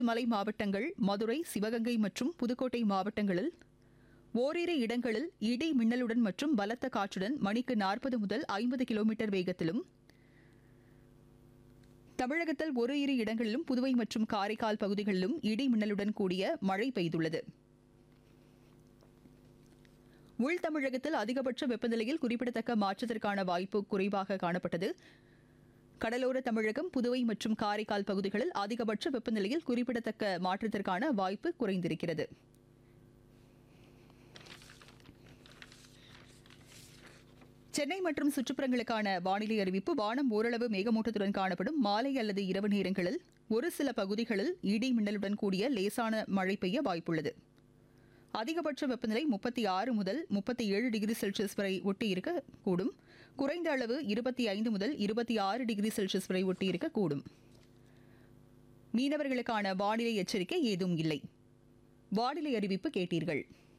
மலை மாவட்டங்கள் மதுரை சிவகங்கை மற்றும் புதுக்கோட்டை மாவட்டங்களில் ஓரிரு இடங்களில் இடி மின்னலுடன் மற்றும் பலத்த காற்றுடன் மணிக்கு நாற்பது முதல் ஐம்பது கிலோமீட்டர் வேகத்திலும் தமிழகத்தில் ஒரு இரு இடங்களிலும் புதுவை மற்றும் காரைக்கால் பகுதிகளிலும் இடி மின்னலுடன் கூடிய மழை பெய்துள்ளது உள் தமிழகத்தில் அதிகபட்ச வெப்பநிலையில் குறிப்பிடத்தக்க மாற்றத்திற்கான வாய்ப்பு குறைவாக காணப்பட்டது கடலோர தமிழகம் புதுவை மற்றும் காரைக்கால் பகுதிகளில் அதிகபட்ச வெப்பநிலையில் குறிப்பிடத்தக்க மாற்றத்திற்கான வாய்ப்பு குறைந்திருக்கிறது சென்னை மற்றும் சுற்றுப்புறங்களுக்கான வானிலை அறிவிப்பு வானம் ஓரளவு மேகமூட்டத்துடன் காணப்படும் மாலை அல்லது இரவு நேரங்களில் ஒரு சில பகுதிகளில் இடி மின்னலுடன் கூடிய லேசான மழை பெய்ய வாய்ப்புள்ளது அதிகபட்ச வெப்பநிலை முப்பத்தி ஆறு முதல் முப்பத்தி ஏழு டிகிரி செல்சியஸ் வரை ஒட்டி இருக்கக்கூடும் குறைந்த அளவு இருபத்தி ஐந்து முதல் இருபத்தி ஆறு டிகிரி செல்சியஸ் வரை ஒட்டி இருக்கக்கூடும் மீனவர்களுக்கான வானிலை எச்சரிக்கை ஏதும் இல்லை வானிலை அறிவிப்பு கேட்டீர்கள்